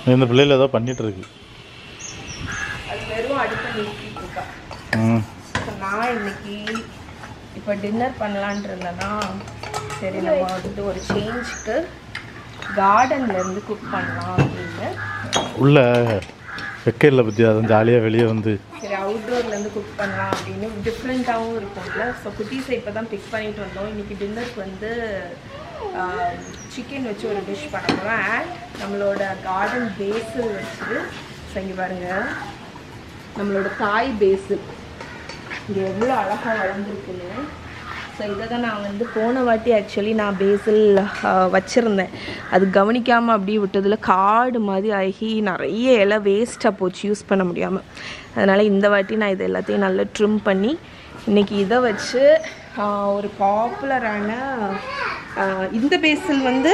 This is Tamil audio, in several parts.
இந்த பிள்ளைகள் ஏதோ பண்ணிட்டு இருக்கு அது வெறும் அடுப்பை நிறுத்திட்டு இருக்கா ம் So, நான் இன்னைக்கு இப்போ டின்னர் பண்ணலான்ட்டு இருந்தேன்னா சரி நம்ம வந்துட்டு ஒரு சேஞ்சுக்கு கார்டன்ல இருந்து குக் பண்ணலாம் அப்படின்னு உள்ள வெக்கையில் பற்றி அதான் ஜாலியாக வெளியே வந்து சரி அவுட்டோர்ல இருந்து குக் பண்ணலாம் அப்படின்னு டிஃப்ரெண்ட்டாகவும் இருக்கும்ல ஸோ குட்டீஸை இப்போ தான் பிக் பண்ணிட்டு வந்தோம் இன்னைக்கு டின்னருக்கு வந்து சிக்கன் வச்சு ஒரு டிஷ் பண்ண போகிறோம் அண்ட் நம்மளோட கார்டன் பேஸில் வச்சு ஸோ இங்கே பாருங்க நம்மளோட தாய் பேஸில் இங்கே எவ்வளோ அழகாக வளர்ந்துருக்குன்னு ஸோ இதை தான் நான் வந்து போன வாட்டி ஆக்சுவலி நான் பேசில் வச்சுருந்தேன் அது கவனிக்காமல் அப்படியே விட்டதில் காடு மாதிரி ஆகி நிறைய இலை வேஸ்ட்டாக போச்சு யூஸ் பண்ண முடியாமல் அதனால் இந்த வாட்டி நான் இது எல்லாத்தையும் நல்லா ட்ரிம் பண்ணி இன்றைக்கி இதை வச்சு ஆஹ், ஒரு பாப்புலரான இந்த பேசில் வந்து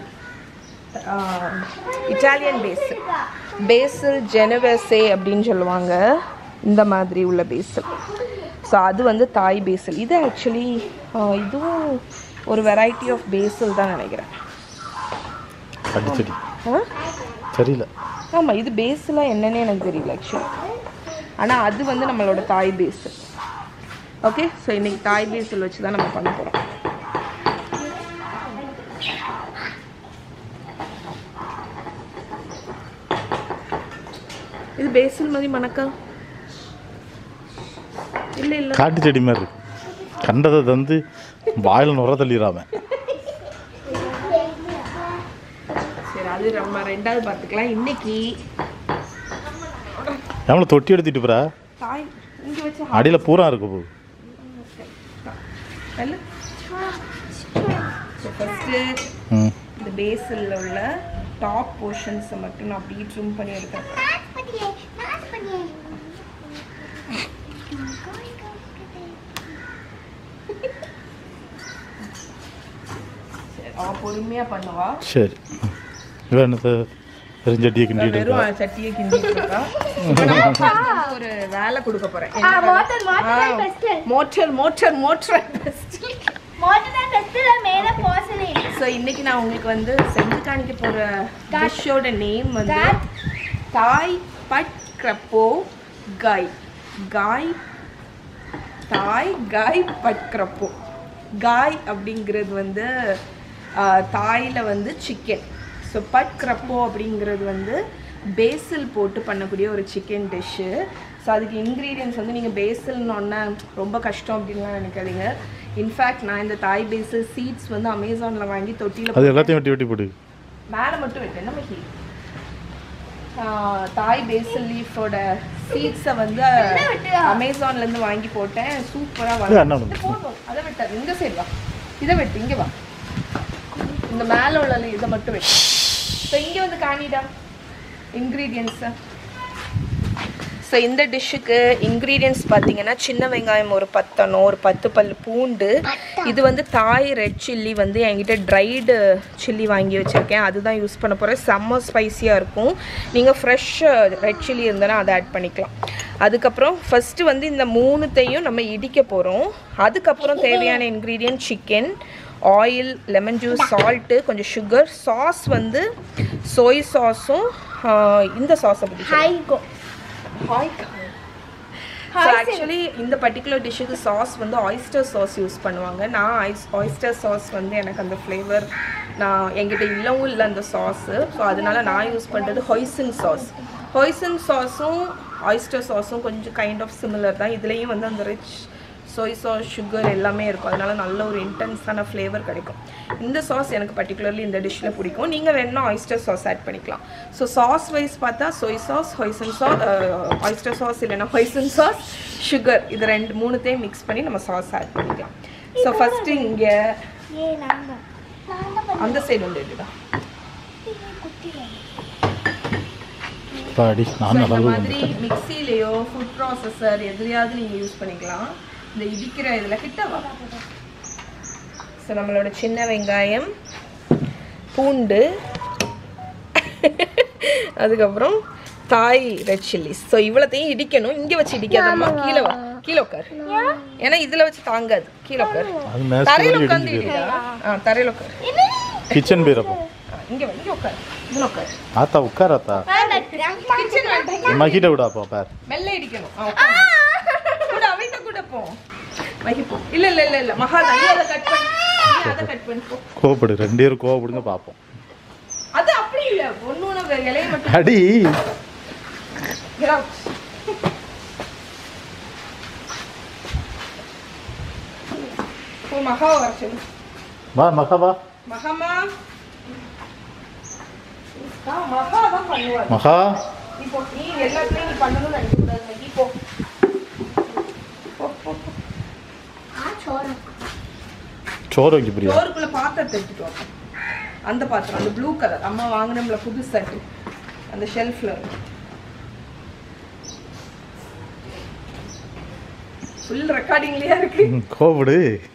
இட்டாலியன் பேசில் பேசில் ஜெனவெசே அப்படின்னு சொல்லுவாங்க இந்த மாதிரி உள்ள பேசில் ஸோ அது வந்து தாய் பேசில் இது ஆக்சுவலி இதுவும் ஒரு வெரைட்டி ஆஃப் பேசில் தான் நினைக்கிறேன் அடிச்சடி ஆ சரியில்லை ஆமாம் இது பேஸ்லாம் என்னன்னே எனக்கு தெரியல ஆக்சுவலி ஆனால் அது வந்து நம்மளோட தாய் பேஸு ஓகே ஸோ இன்னைக்கு தாய் பேஸில் வச்சு தான் நம்ம பண்ண போகிறோம் இது பேசில் மாதிரி மணக்கா இல்லை இல்லை காட்டு செடி மாதிரி இருக்கு கண்டதை தந்து வாயில் நுர தள்ளிடாம சரி அது நம்ம ரெண்டாவது பார்த்துக்கலாம் இன்னைக்கு எவ்வளோ தொட்டி எடுத்துட்டு போறா தாய் இங்கே வச்சு அடியில் பூரா இருக்கு போ அல்ல ஸோ ஃபஸ்ட்டு ம் இந்த பேஸில் உள்ள டாப் போர்ஷன்ஸை மட்டும் நான் அப்படியே ட்ரிம் பண்ணி எடுத்தேன் சரி அவன் பொறுமையாக பண்ணுவா சரி இவன் என்னத்தை பெருஞ்சட்டியை கிண்டிட்டு இருக்கா வெறும் சட்டியை கிண்டிட்டு இருக்கா இப்ப நான் வந்து ஒரு வேலை கொடுக்க போறேன் motor motor best motor motor motor best motor தான் பெஸ்ட் மேல போசனே ஸோ இன்னைக்கு நான் உங்களுக்கு வந்து செஞ்சு காணிக்க போற டிஷ்ஷோட நேம் வந்து That. Thai pad krapow gai gai தாய் காய் பட் கிரப்போ காய் அப்படிங்கிறது வந்து தாயில் வந்து சிக்கன் ஸோ பட் கிரப்போ அப்படிங்கிறது வந்து பேசில் போட்டு பண்ணக்கூடிய ஒரு சிக்கன் டிஷ்ஷு ஸோ அதுக்கு இன்க்ரீடியன்ஸ் வந்து நீங்கள் பேசில்னு ரொம்ப கஷ்டம் அப்படின்லாம் நினைக்காதீங்க இன்ஃபேக்ட் நான் இந்த தாய் பேசில் சீட்ஸ் வந்து அமேசானில் வாங்கி தொட்டியில் அது எல்லாத்தையும் வெட்டி வெட்டி போடு மேலே மட்டும் விட்டு என்ன மகி ஆஹ் தாய் பேசல் லீஃபோட சீட்ஸை வந்து அமேசான்ல இருந்து வாங்கி போட்டேன் சூப்பரா இது என்ன வரும் பண்ணுது? போதும் அதை விட்டாரு இந்த சைடு வா இதை வெட்டு இங்க வா இந்த மேலே உள்ள இதை மட்டும் வெட்டு ஸோ இங்க வந்து காணிடா இன்க்ரீடியன்ஸை ஸோ இந்த டிஷ்ஷுக்கு இன்க்ரீடியன்ஸ் பார்த்தீங்கன்னா சின்ன வெங்காயம் ஒரு பத்தணும் ஒரு பத்து பல் பூண்டு இது வந்து தாய் ரெட் சில்லி வந்து என்கிட்ட ட்ரைடு சில்லி வாங்கி வச்சுருக்கேன் அதுதான் யூஸ் பண்ண போகிறேன் செம்ம ஸ்பைஸியாக இருக்கும் நீங்கள் ஃப்ரெஷ் ரெட் சில்லி இருந்தனா அதை ஆட் பண்ணிக்கலாம் அதுக்கப்புறம் ஃபஸ்ட்டு வந்து இந்த மூணுத்தையும் நம்ம இடிக்க போகிறோம் அதுக்கப்புறம் தேவையான ingredient chicken oil lemon juice salt கொஞ்சம் சுகர் சாஸ் வந்து சோய் சாஸும் இந்த சாஸை பற்றி ஹை கோ ஹாய் ஸோ ஆக்சுவலி இந்த பர்டிகுலர் டிஷ்ஷுக்கு சாஸ் வந்து ஆயிஸ்டர் சாஸ் யூஸ் பண்ணுவாங்க நான் ஐஸ் ஆயிஸ்டர் சாஸ் வந்து எனக்கு அந்த ஃப்ளேவர் நான் என்கிட்ட இல்லவும் இல்லை அந்த சாஸு ஸோ அதனால நான் யூஸ் பண்ணுறது ஹொய்சன் சாஸ் ஹொய்சன் சாஸும் ஆயிஸ்டர் சாஸும் கொஞ்சம் கைண்ட் ஆஃப் சிமிலர் தான் இதுலேயும் வந்து அந்த ரிச் சோய் சாஸ் சுகர் எல்லாமே இருக்கும் அதனால நல்ல ஒரு இன்டென்ஸான ஃப்ளேவர் கிடைக்கும் இந்த சாஸ் எனக்கு பர்டிகுலர்லி இந்த டிஷ்ஷில் பிடிக்கும் நீங்கள் வேணா ஆயிஸ்டர் சாஸ் ஆட் பண்ணிக்கலாம் ஸோ சாஸ் வைஸ் பார்த்தா soy sauce hoisin sauce oyster sauce இல்லைன்னா ஹொய்சன் சாஸ் சுகர் இது ரெண்டு மூணுத்தையும் மிக்ஸ் பண்ணி நம்ம சாஸ் ஆட் பண்ணிக்கலாம் ஸோ ஃபஸ்ட்டு இங்கே ஏ நாங்க நாங்க அந்த சைடு வந்து இதுதான் குட்டி பாடி நான் இந்த நடவு மாதிரி மிக்சிலேயோ ஃபுட் ப்ராசஸர் எதுலையாவது நீங்கள் யூஸ் பண்ணிக்கலாம் இந்த இடிக்கிற இதில் கிட்ட வா ஸோ நம்மளோட சின்ன வெங்காயம் பூண்டு அதுக்கப்புறம் தாய் ரெட் சில்லிஸ் ஸோ இவ்வளோத்தையும் இடிக்கணும் இங்கே வச்சு இடிக்காதம்மா கீழே வா கீழே உட்காரு ஏன்னா இதில் வச்சு தாங்காது கீழே உட்காரு அது மேலே தரையில் இடிஞ்சு உட்காந்து போயிடும் இடிடா ஆ தரையில் உட்காரு கிச்சன் போயிடப்போ இங்க வா இங்க உட்காரு இதுல உட்காரு ஆத்தா உட்கார் ஆத்தா கிச்சன் வேண்டாம் மகிட்ட விடாப்பா பார் மெல்ல இடிக்கணும் ஆ, உட்காரு. கூட அவைட்ட கூட போ மகி போ இல்ல இல்ல இல்ல இல்ல மகா நீ அதை கட் பண்ணி நீ அதை கட் பண்ணி போ கோவப்படு ரெண்டு பேரும் கோவப்படுங்க பார்ப்போம் அது அப்படி இல்ல ஒண்ணு ஒண்ணு இலையை மட்டும் அடி Get out. போ மகாவை வர சொல்லு வா மகா வா மகமா ஆ மகா தான் பண்ணுவாரு மகா இப்போ நீ எல்லாத்துலயும் நீ பண்ணணும்னு நினைக்க கூடாது மகி போ போ, போ, போ. சோறு வைக்க பிரியா டோருக்குள்ள பாத்திரத்தை எடுத்துட்டு வா அந்த பாத்திரம் அந்த ப்ளூ கலர் அம்மா வாங்கினோம்ல புது செட்டு அந்த ஷெல்ஃப்ல ஃபுல் ரெக்கார்டிங்லயே இருக்கு ம், கோவப்படு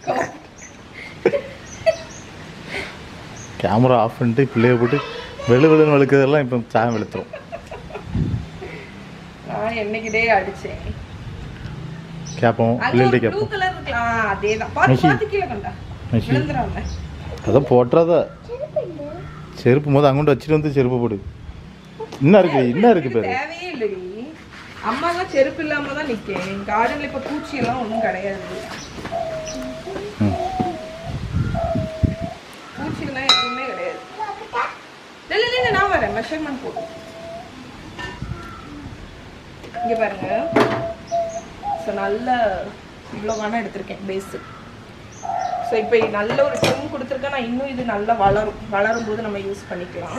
கேமரா ஆஃப் பண்ணிட்டு பிள்ளைய போட்டு வெளு வெளுன்னு வழுக்கிறதெல்லாம் இப்போ சாயம் வெளுத்துரும் நான் என்னைக்கிட்டே அடிச்சேன் கேட்போம் அங்க பிள்ளைகிட்ட ஒரு ப்ளூ கேட்போம் கலர் இருக்கு ஆ அதேதான் பாத்து மகி. பாத்து கீழே கண்டா மகி. விழுந்துடாம அதான் போட்டுறாத செருப்பு போது அங்கொண்டு வச்சுட்டு வந்து செருப்பு போடு என்ன இருக்கு என்ன இருக்கு பேரு தேவையே இல்லடி அம்மா தான் செருப்பு இல்லாம தான் நிக்கேன் கார்டன்ல இப்ப பூச்சி எல்லாம் ஒண்ணும் கிடையாது ம். பூச்சி எல்லாம் எதுவுமே கிடையாது இல்ல இல்ல இல்ல நான் வரேன் மெஷர்மெண்ட் போடு இங்க பாருங்க ஸோ நல்ல இவ்வளோ வேணா எடுத்திருக்கேன் பேஸு ஸோ இப்போ நல்ல ஒரு ட்ரிம் கொடுத்துருக்கேன் நான் இன்னும் இது நல்லா வளரும் வளரும் போது நம்ம யூஸ் பண்ணிக்கலாம்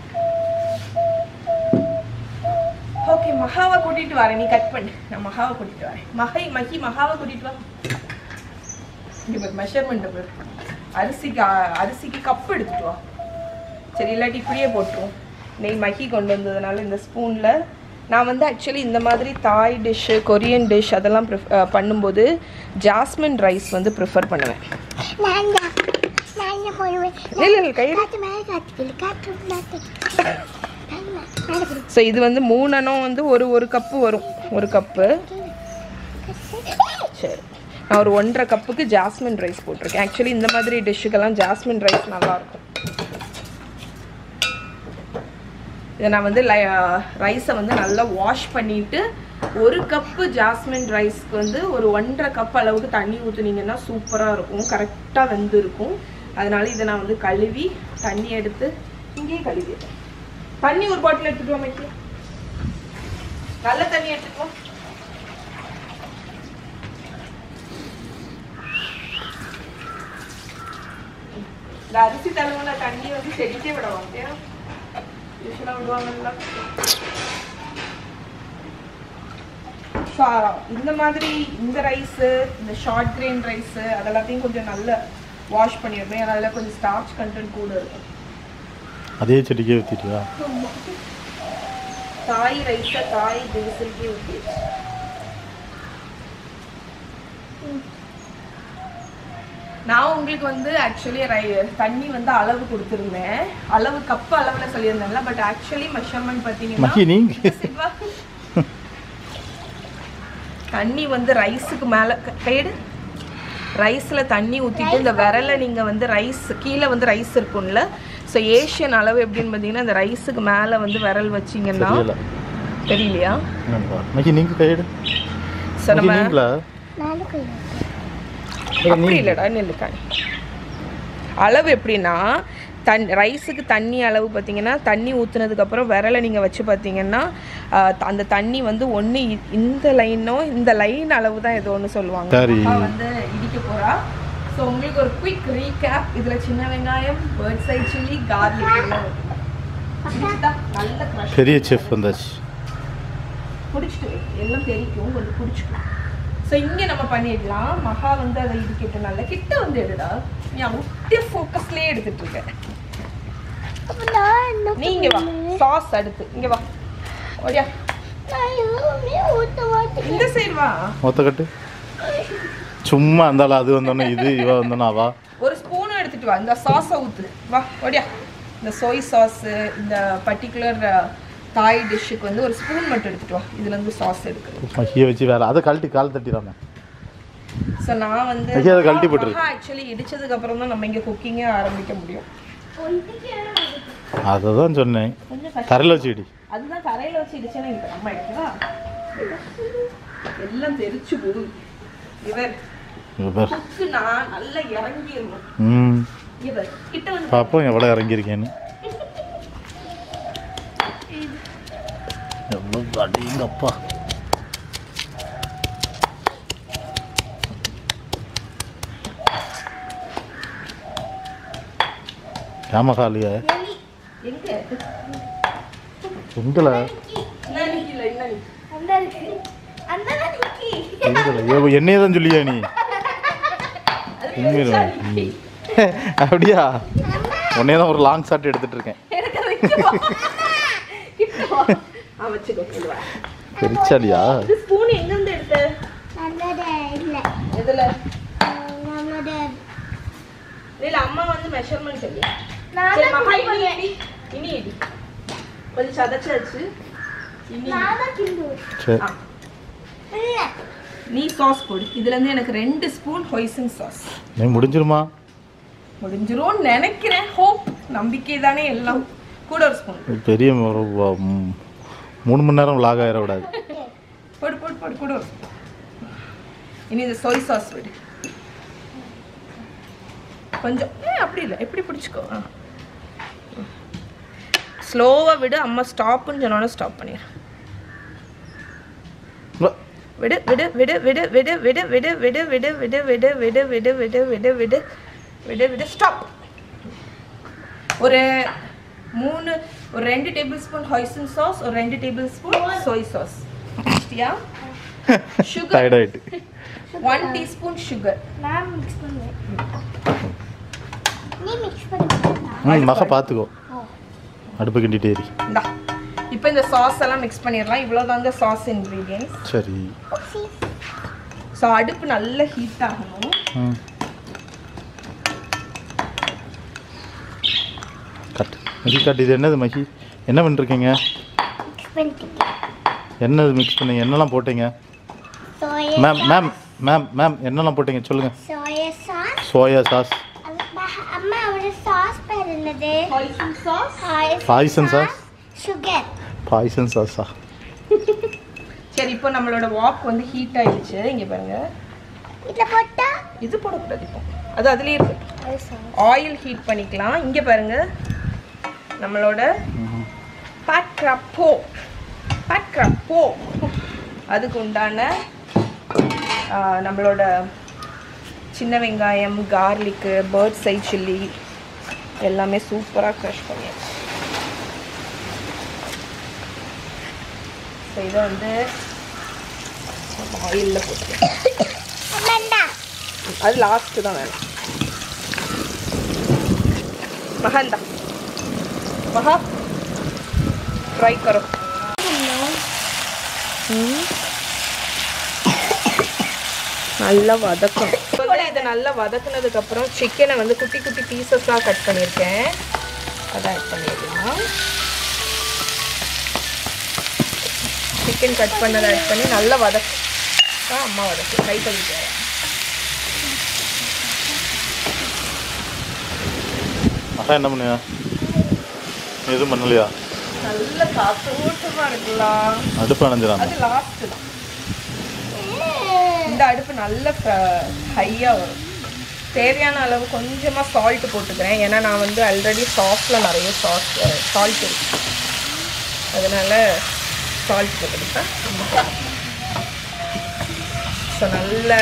ஓகே மகாவை கூட்டிட்டு வரேன் நீ கட் பண்ணு நான் மகாவை கூட்டிட்டு வரேன் மகை மகி மகாவை கூட்டிட்டு வா இங்க பாரு மெஷர்மெண்ட் பாரு அரிசிக்கு அ- அரிசிக்கு கப் எடுத்துட்டு வா சரி இல்லாட்டி இப்படியே போட்டுருவோம் நெய் மகி கொண்டு வந்ததுனால இந்த ஸ்பூனில் நான் வந்து ஆக்சுவலி இந்த மாதிரி தாய் டிஷ்ஷு கொரியன் டிஷ் அதெல்லாம் ப்ரிஃப் பண்ணும்போது ஜாஸ்மின் ரைஸ் வந்து ப்ரிஃபர் பண்ணுவேன் இல்லை இல்லை கையில் ஸோ இது வந்து மூணனம் வந்து ஒரு ஒரு கப்பு வரும் ஒரு கப்பு சரி நான் ஒரு ஒன்றரை கப்புக்கு ஜாஸ்மின் ரைஸ் போட்டிருக்கேன் ஆக்சுவலி இந்த மாதிரி டிஷ்ஷுக்கெல்லாம் ஜாஸ்மின் ரைஸ் நல்லாயிருக்கும் இதை நான் வந்து ரைஸை வந்து நல்லா வாஷ் பண்ணிட்டு ஒரு கப்பு ஜாஸ்மின் ரைஸ்க்கு வந்து ஒரு ஒன்றரை கப் அளவுக்கு தண்ணி ஊற்றுனீங்கன்னா சூப்பராக இருக்கும் கரெக்டாக வெந்து இருக்கும் அதனால இதை நான் வந்து கழுவி தண்ணி எடுத்து இங்கேயே கழுவிடுறேன் தண்ணி ஒரு பாட்டில் எடுத்துட்டு வா மைக்கி நல்ல தண்ணி எடுத்துட்டு வா இந்த அரிசி தழுவுன தண்ணி வந்து செடிக்கே விட மாட்டேன் யூஸ்வலாக விடுவாங்கல்ல So, இந்த மாதிரி இந்த ரைஸு இந்த ஷார்ட் கிரெயின் ரைஸு அதெல்லாத்தையும் கொஞ்சம் நல்ல வாஷ் பண்ணிடணும் ஏன்னா அதில் கொஞ்சம் ஸ்டார்ச் கண்டென்ட் கூட இருக்கும் அதே செடிக்கே ஊற்றிட்டியா தாய் ரைஸை தாய் பேசலுக்கே ஊற்றி நான் உங்களுக்கு வந்து ஆக்சுவலி ரை தண்ணி வந்து அளவு கொடுத்துருந்தேன் அளவு கப்பு அளவில் சொல்லியிருந்தேன்ல பட் ஆக்சுவலி மெஷர்மெண்ட் பார்த்தீங்கன்னா மகி நீங்க சிவா. தண்ணி வந்து ரைஸுக்கு மேலே கைடு ரைஸில் தண்ணி ஊற்றிட்டு இந்த விரலை நீங்கள் வந்து ரைஸ் கீழே வந்து ரைஸ் இருக்கும்ல ஸோ ஏஷியன் அளவு எப்படின்னு பார்த்தீங்கன்னா இந்த ரைஸுக்கு மேலே வந்து விரல் வச்சிங்கன்னா தெரியல தெரியலையா என்னன்னு பாரு. மகி நீங்க கையெடு ஸோ மகி நம்ம நீங்களா அப்படி இல்லைடா நெல்லுக்காய் அளவு எப்படின்னா தன் ரைஸுக்கு தண்ணி அளவு பார்த்தீங்கன்னா தண்ணி ஊற்றுனதுக்கப்புறம் விரலை நீங்கள் வச்சு பார்த்தீங்கன்னா ஆஹ், அந்த தண்ணி வந்து ஒன்று இந்த லைனோ இந்த லைன் அளவு தான் ஏதோ ஒன்று சொல்லுவாங்க சரி. அப்பா வந்து இடிக்க போகிறா ஸோ உங்களுக்கு ஒரு குயிக் ரீகேப் இதில் சின்ன வெங்காயம் பேர்ட் சைட் சில்லி கார்லிக் எல்லாம் இடிச்சுட்டா நல்ல க்ரஷ் பெரிய செஃப் வந்தாச்சு பிடிச்சிட்டு வை. எல்லாம் தெரிக்கும் கொஞ்சம் பிடிச்சிக்கும் ஸோ இங்கே நம்ம பண்ணிடலாம் மகா வந்து அதை இடிக்கட்டும் நல்லா கிட்ட வந்து எடுடா நீ அப்படியே ஃபோக்கஸ்லேயே எடுத்துட்டு இருக்க நீ இங்க வா சாஸ் அடுத்து இங்க வா ஓடியா இந்த சைடு வா மொத்த கட்டு சும்மா இருந்தாலும் அது வந்தோன்னே இது இவ வந்தோன்னா அவா ஒரு ஸ்பூனும் எடுத்துட்டு வா இந்த சாஸை ஊத்து வா ஓடியா இந்த சோய் சாஸ் இந்த பர்டிகுலர் தாய் டிஷ்ஷுக்கு வந்து ஒரு ஸ்பூன் மட்டும் எடுத்துட்டு வா இதுல இருந்து சாஸ் எடுக்கணும் மகியை வச்சு வேலை அதை கழட்டி கால் தட்டிடாம ஸோ நான் வந்து ஐயா, அதை கழட்டி போட்டுரு. ஆக்சுவலி இடிச்சதுக்கு அப்புறம் தான் நம்ம இங்க குக்கிங்கே ஆரம்பிக்க முடியும் அதை தான் சொன்னேன் கொஞ்சம் கஷ்டம் தரையில் வச்சுக்கிடி அதுதான் தரையில வச்சு இடிச்சேன்னா இந்த அம்மா எடுக்குதா எல்லாம் தெரிச்சு போகுது இவர் இங்க பார் குக்கு நான் நல்லா இறங்கிடணும் ம் இவர் கிட்ட வந்து பார்ப்போம் எவ்வளோ இறங்கியிருக்கேன்னு எவ்வளோ அடிங்க அப்பா ஏமகாலியா எங்க எங்களை என்ன நிக்கல என்ன நிக்கல அந்த இருக்கு அந்த தான் நிக்கி எங்களை என்னையே தான் சொல்லியா நீ உண்மையில ம். அப்படியா உன்னே தான் ஒரு லாங் ஷாட் எடுத்துட்டு இருக்கேன் எனக்கு அது இங்க வா. கிட்ட வா. ஆ, வச்சுக்கோ, இங்க வா. பெருச்சாலியா இது ஸ்பூன் எங்க இருந்து எடுத்த நம்மளோட இல்ல எதுல நம்மளோட இல்ல அம்மா வந்து மெஷர்மெண்ட் சொல்லி நான் சரி தான் மகா கிண்டு இனி இடி இனி இடி கொஞ்சம் சதைச்சாச்சு இனி நான் தான் கிண்டு சரி ஆ, இல்ல நீ சாஸ் போடு இதுல இருந்து எனக்கு ரெண்டு ஸ்பூன் ஹொய்சன் சாஸ் நீ முடிஞ்சிருமா முடிஞ்சிரும்னு நினைக்கிறேன் ஹோப் நம்பிக்கை தானே எல்லாம் கூட ஒரு ஸ்பூன் இது பெரிய ஒரு வ- ம், மூணு மணி நேரம் லாக் ஆயிடக்கூடாது போடு போடு போடு கூட ஒரு spoon. இனி இந்த சோய் சாஸ் விடு கொஞ்சம் ஏ அப்படி இல்லை எப்படி பிடிச்சிக்கோ ஆ ஸ்லோவாக விடு அம்மா ஸ்டாப்புன்னு சொன்னோன்னே ஸ்டாப் பண்ணிடு வ- விடு விடு விடு விடு விடு விடு விடு விடு விடு விடு விடு விடு விடு விடு விடு விடு விடு விடு ஸ்டாப் ஒரு மூணு ஒரு ரெண்டு டேபிள் ஸ்பூன் ஹாய்சன் சாஸ் ஒரு ரெண்டு டேபிள் ஸ்பூன் சோய் சாஸ் யா சுகர் tired ஆயிட்டு ஒன் டீஸ்பூன் சுகர் நான் மிக்ஸ் பண்ணுவேன் நீ மிக்ஸ் பண்ணி ம் மக பார்த்துக்கோ அடுப்பு கிண்டிட்டே இரு இந்தா இப்போ இந்த சாஸ் எல்லாம் மிக்ஸ் பண்ணிடலாம் இவ்வளோதாங்க சாஸ் இன்க்ரீடியன்ஸ் சரி ஸோ அடுப்பு நல்ல ஹீட் ஆகணும் ம் கட் மகி கட் இது என்னது மகி என்ன பண்ணிருக்கீங்க மிக்ஸ் பண்ணிட்டு என்னது மிக்ஸ் பண்ணீங்க என்னெல்லாம் போட்டீங்க soya ma'am ma'am ma'am ma'am என்னெல்லாம் போட்டீங்க சொல்லுங்கள் சோயா சாஸ் சோயா சாஸ் அம்மா அவரோட சாஸ் பேர் என்னது hoisin sauce Poison sauce? Sugar poison சாஸா சரி இப்போ நம்மளோட வாக் வந்து ஹீட் ஆயிடுச்சு இங்க பாருங்க இதுல போட்டா இது போடக்கூடாது இப்போ அது அதுலயே இருக்கு அது சாஸ் ஆயில் ஹீட் பண்ணிக்கலாம் இங்க பாருங்க நம்மளோட பாட்ராப்போ பாட்ராப்போ அதுக்கு உண்டான ஆ, நம்மளோட சின்ன வெங்காயம் கார்லிக்கு பேர்ட் சை சில்லி எல்லாமே சூப்பராக க்ரஷ் பண்ணியாச்சு ஸோ இதை வந்து ஆயிலில் போட்டு அம்மாண்டா அது லாஸ்ட்டு தான் வேணும் மகாந்தா மகா ட்ரை கரோ நல்லா வதக்கணும் இப்போ வந்து இதை நல்லா வதக்குனதுக்கு அப்புறம் சிக்கனை வந்து குட்டி குட்டி பீசஸாக கட் பண்ணியிருக்கேன் அதை ஆட் பண்ணிடலாம் சிக்கன் கட் பண்ணதை ஆட் பண்ணி நல்லா வதக்கு ஆ, அம்மா வதக்கு கை கழுவிட்டு வரேன் மகா என்ன பண்ணுவா எதுவும் பண்ணலையா நல்ல காத்தோட்டமா இருக்கலாம் அடுப்பு அணைஞ்சிடாம அது லாஸ்ட் தான் இந்த அடுப்பு நல்ல ஹையாக வரும் தேவையான அளவு கொஞ்சமாக சால்ட் போட்டுக்கிறேன் ஏன்னா நான் வந்து ஆல்ரெடி சாஸில் நிறைய சாஸ் சால்ட் இருக்கு அதனால சால்ட் போட்டுக்கிட்டேன் ஸோ நல்ல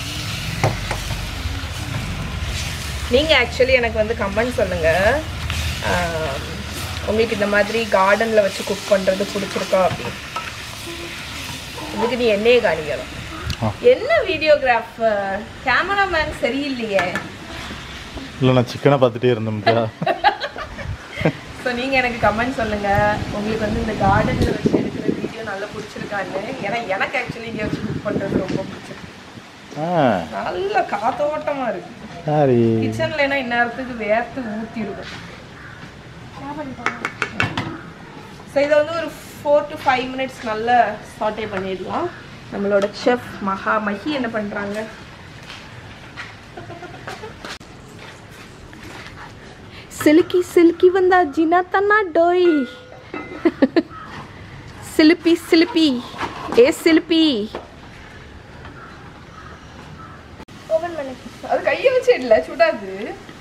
நீங்கள் ஆக்சுவலி எனக்கு வந்து கமெண்ட் சொல்லுங்கள் உங்களுக்கு இந்த மாதிரி கார்டனில் வச்சு குக் பண்ணுறது பிடிச்சிருக்கா அப்படின்னு இதுக்கு நீ என்னையே காணிக்கணும் ஆ. என்ன வீடியோகிராஃபர் கேமராமேன் சரியில்லையே இல்லை நான் சிக்கனை பார்த்துட்டே இருந்தேன்ப்பா ஸோ நீங்கள் எனக்கு கமெண்ட் சொல்லுங்கள் உங்களுக்கு வந்து இந்த கார்டனில் வச்சு எடுக்கிற வீடியோ நல்லா பிடிச்சிருக்கான்னு ஏன்னா எனக்கு ஆக்சுவலி இங்கே வச்சு குக் பண்ணுறது ரொம்ப பிடிச்சிருக்கு ஆ நல்ல காத்தோட்டமாக இருக்கு சரி கிச்சன்லனா இந்நேரத்துக்கு வேர்த்து ஊற்றிருக்கும் என்ன பண்றோம் ஸோ இதை வந்து ஒரு ஃபோர் டு ஃபைவ் மினிட்ஸ் நல்லா சாட்டே பண்ணிடலாம் நம்மளோட செஃப் மகா மஹி என்ன பண்ணுறாங்க சிலுக்கி சிலுக்கி வந்தா ஜினா தன்னா டோய் சிலுப்பி சிலுப்பி ஏ சிலுப்பி ஓபன் பண்ணு அது கையை வச்சு இல்ல சுடாது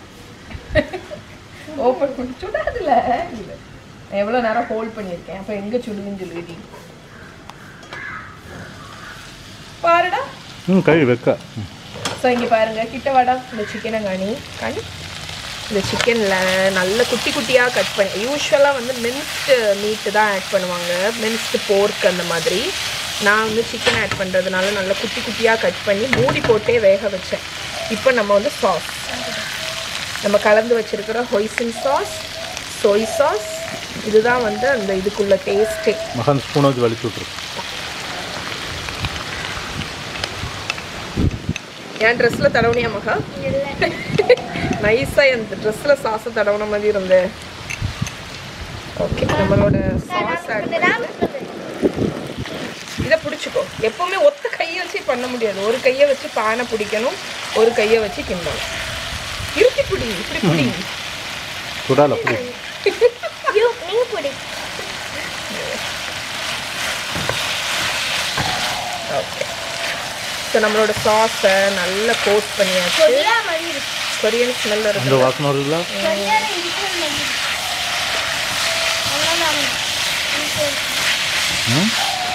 ஓப்பன் பண்ணி சுடாதுல இல்ல நான் எவ்வளவு நேரம் ஹோல்ட் பண்ணியிருக்கேன் அப்ப எங்க சுடுதுன்னு சொல்லுடி பாருடா ம் கை வைக்க ம். ஸோ இங்கே பாருங்க கிட்ட வாடா இந்த சிக்கனை காணி காணி இந்த சிக்கனில் நல்ல குட்டி குட்டியாக கட் பண்ணி யூஸ்வலாக வந்து மின்ஸ்டு மீட்டு தான் ஆட் பண்ணுவாங்க மின்ஸ்டு போர்க் அந்த மாதிரி நான் வந்து சிக்கன் ஆட் பண்ணுறதுனால நல்லா குட்டி குட்டியாக கட் பண்ணி மூடி போட்டே வேக வச்சேன் இப்போ நம்ம வந்து சாஸ் நம்ம கலந்து வச்சிருக்கிற ஹொய்சின் சாஸ் சோய் சாஸ் இதுதான் வந்து அந்த இதுக்குள்ள டேஸ்ட்டே மகன் ஸ்பூனை வச்சு வலிச்சு விட்ரு என் ட்ரெஸ்ஸில் தடவுனியா மகா நைஸாக என் ட்ரெஸ்ஸில் சாஸை தடவுன மாதிரி இருந்தேன் ஓகே நம்மளோட சாஸ் ஆட் இதை பிடிச்சிக்கோ எப்பவுமே ஒத்த கையை வச்சு பண்ண முடியாது ஒரு கையை வச்சு பானை பிடிக்கணும் ஒரு கையை வச்சு கிண்டணும் இருட்டி பிடி இப்படி பிடி சுடால அப்படி யூ நீங்க போடு ஓகே ஸோ நம்மளோட சாஸை நல்லா கோட் பண்ணியாச்சு கொரியா மாதிரி இருக்கு கொரியன் ஸ்மெல் அந்த இருக்கு வாசனை வருதுல கொரியால இருக்கிற மாதிரி இருக்கு அதனால நான் இது ம்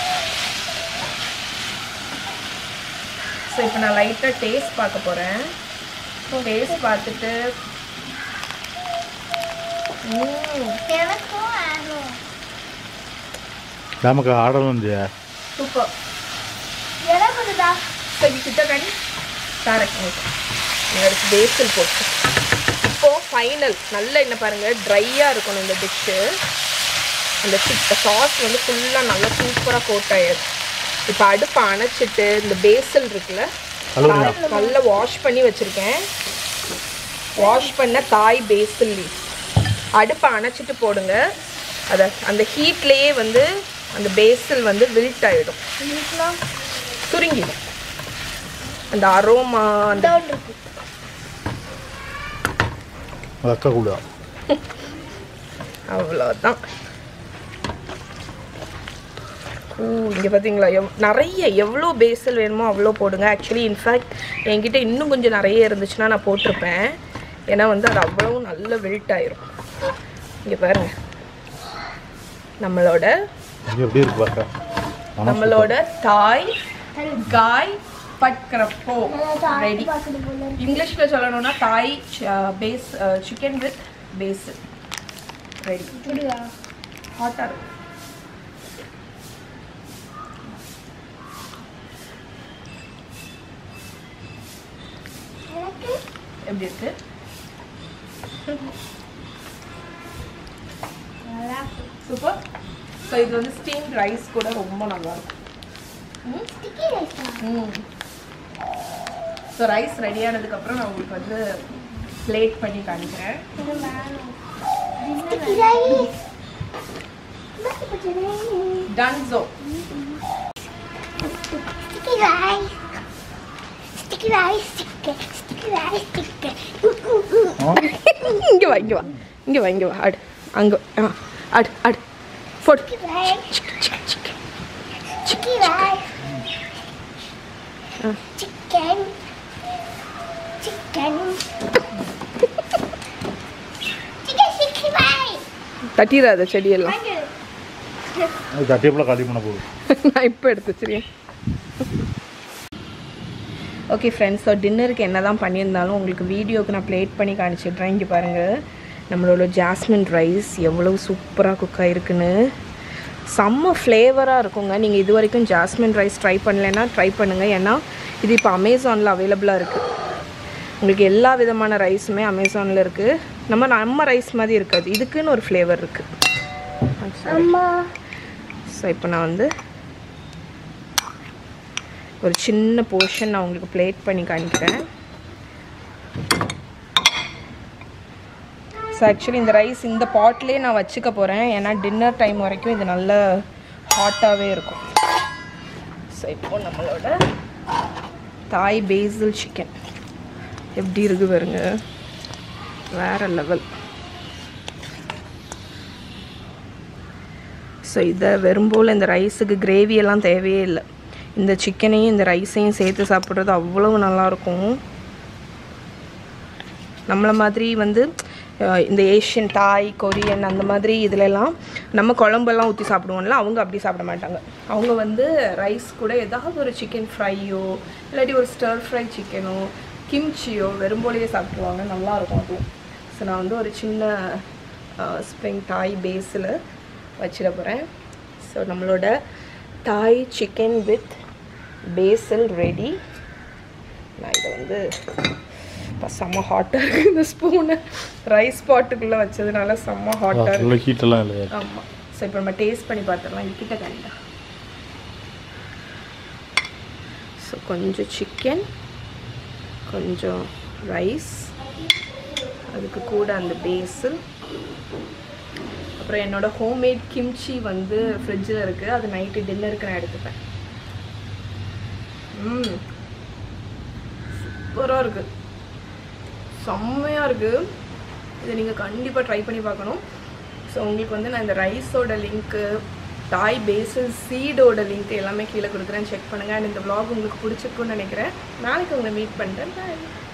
ஸோ இப்போ நான் லைட்டாக டேஸ்ட் பார்க்க போகிறேன் டேஸ்ட் பார்த்துட்டு ம் எனக்கும் ஆகும் நமக்கு ஆடலும் இல்லையா சூப்பர் எனக்கு வருதா சரி கிட்ட கணி தாரக் எடுத்து பேசல் போட்டு இப்போ ஃபைனல் நல்ல என்ன பாருங்க ட்ரையாக இருக்கணும் இந்த டிஷ்ஷு அந்த சிக் சாஸ் வந்து ஃபுல்லாக நல்லா சூப்பராக கோட் ஆயிடுச்சு இப்போ அடுப்பை அணைச்சிட்டு இந்த பேசல் இருக்குல்ல கழுவுறியா? தாய் நல்லா வாஷ் பண்ணி வச்சுருக்கேன் வாஷ் பண்ண தாய் பேசல் லீஃப் அடுப்பை அணைச்சிட்டு போடுங்க அதை அந்த ஹீட்லேயே வந்து அந்த பேசல் வந்து வில்ட் ஆகிடும் இதுக்குலாம் சுருங்கிடும் அந்த அரோமா அந்த டவுன் இருக்கு வைக்க கூட அவ்வளோதான் ஊ இங்கே பார்த்தீங்களா எவ் நிறைய எவ்வளோ பேசல் வேணுமோ அவ்வளோ போடுங்க ஆக்சுவலி இன்ஃபேக்ட் என்கிட்ட இன்னும் கொஞ்சம் நிறைய இருந்துச்சுன்னா நான் போட்டிருப்பேன் ஏன்னா வந்து அது அவ்வளோ நல்ல வில்ட் ஆயிரும் இங்கே பாருங்க நம்மளோட இது எப்படி இருக்கு பார்க்க நம்மளோட தாய் காய் பட்கிறப்போ ரெடி பார்க்கணும் போல இருக்கு. இங்கிலீஷில் சொல்லணும்னா Thai base chicken with base ready இப்படியா ஹாட்டாக இருக்கும் எனக்கு எப்படி இருக்கு நல்லா இருக்கு. சூப்பர் ஸோ இது வந்து ஸ்டீம் ரைஸ் கூட ரொம்ப நல்லா இருக்கும் Sticky rice ஆ? ம் ஸோ ரைஸ் ரெடி ஆனதுக்கப்புறம் நான் உங்களுக்கு வந்து பிளேட் பண்ணி காமிக்கிறேன் இது வேணும். Sticky rice. Sticky rice. டன்ஸோ Sticky rice. Sticky rice. Sticky. Sticky rice. Sticky. இங்கே வா இங்கே வா இங்கே வா இங்கே வா அடு அங்கே ஆ அடு அடு போடு Sticky rice. Sticky rice. Ah. Chicken. Chicken. Chicken sticky rice. தட்டிடாத செடியெல்லாம் வாங்கு. அது தட்டியப்பில் காலி பண்ண போகுது நான் இப்போ எடுத்து வச்சிருக்கேன் ஓகே ஃப்ரெண்ட்ஸ் ஸோ டின்னருக்கு என்ன தான் பண்ணியிருந்தாலும் உங்களுக்கு வீடியோக்கு நான் ப்ளேட் பண்ணி காமிச்சிடுறேன் இங்கே பாருங்கள் நம்மளோட ஜாஸ்மின் ரைஸ் எவ்வளோ சூப்பராக குக் ஆகிருக்குன்னு செம்ம ஃப்ளேவராக இருக்குங்க நீங்கள் இது வரைக்கும் ஜாஸ்மின் ரைஸ் ட்ரை பண்ணலைன்னா ட்ரை பண்ணுங்கள் ஏன்னா இது இப்போ அமேசானில் அவைலபிளாக இருக்குது உங்களுக்கு எல்லா விதமான ரைஸுமே அமேசானில் இருக்குது நம்ம நம்ம ரைஸ் மாதிரி இருக்காது இதுக்குன்னு ஒரு ஃப்ளேவர் இருக்குது அம்மா ஸோ இப்போ நான் வந்து ஒரு சின்ன போர்ஷன் நான் உங்களுக்கு ப்ளேட் பண்ணி காமிக்கிறேன் ஸோ ஆக்சுவலி இந்த ரைஸ் இந்த பாட்லேயே நான் வச்சுக்க போகிறேன் ஏன்னா டின்னர் டைம் வரைக்கும் இது நல்ல ஹாட்டாகவே இருக்கும் ஸோ இப்போ நம்மளோட தாய் பேசில் சிக்கன் எப்படி இருக்கு பாருங்க வேற லெவல் ஸோ இதை வெறும்போல் இந்த ரைஸுக்கு கிரேவி எல்லாம் தேவையே இல்லை இந்த சிக்கனையும் இந்த ரைஸையும் சேர்த்து சாப்பிட்றது அவ்வளவு நல்லாயிருக்கும் நம்மளை மாதிரி வந்து அஹ், இந்த ஏஷியன் தாய் கொரியன் அந்த மாதிரி இதுலலாம் நம்ம குழம்பெல்லாம் ஊற்றி சாப்பிடுவோம்ல அவங்க அப்படி சாப்பிட மாட்டாங்க அவங்க வந்து ரைஸ் கூட ஏதாவது ஒரு சிக்கன் ஃப்ரையோ இல்லாட்டி ஒரு ஸ்டர் ஃப்ரை சிக்கனோ கிம்ச்சியோ வெறும்போலையே சாப்பிடுவாங்க நல்லாயிருக்கும் அதுவும் ஸோ நான் வந்து ஒரு சின்ன ஸ்ப்ரிங் தாய் பேஸில் வச்சிட போகிறேன் ஸோ நம்மளோட தாய் சிக்கன் வித் பேஸில் ரெடி நான் இதை வந்து இப்போ செம்ம ஹாட்டாக இருக்குது இந்த ஸ்பூனு ரைஸ் பாட்டுக்குள்ளே வச்சதுனால செம்ம ஹாட்டாக இருக்குது அவ்வளோ ஹீட்டெல்லாம் இல்லையா ஆமாம் ஸோ இப்போ நம்ம டேஸ்ட் பண்ணி பார்த்துடலாம் இது கிட்ட கண்டா ஸோ கொஞ்சம் சிக்கன் கொஞ்சம் ரைஸ் அதுக்கு கூட அந்த பேஸில் அப்புறம் என்னோட ஹோம்மேட் கிம்ச்சி வந்து ஃப்ரிட்ஜில் இருக்குது அது நைட்டு டின்னருக்கு நான் எடுத்துப்பேன் ம் சூப்பராக இருக்குது செம்மையாக இருக்குது இதை நீங்கள் கண்டிப்பாக ட்ரை பண்ணி பார்க்கணும் ஸோ உங்களுக்கு வந்து நான் இந்த ரைஸோட லிங்க்கு தாய் பேஸில் சீடோட லிங்க் எல்லாமே கீழே கொடுக்குறேன் செக் பண்ணுங்கள் அண்ட் இந்த vlog உங்களுக்கு பிடிச்சிருக்குன்னு நினைக்கிறேன் நாளைக்கு உங்களை மீட் பண்ணுறேன் Bye.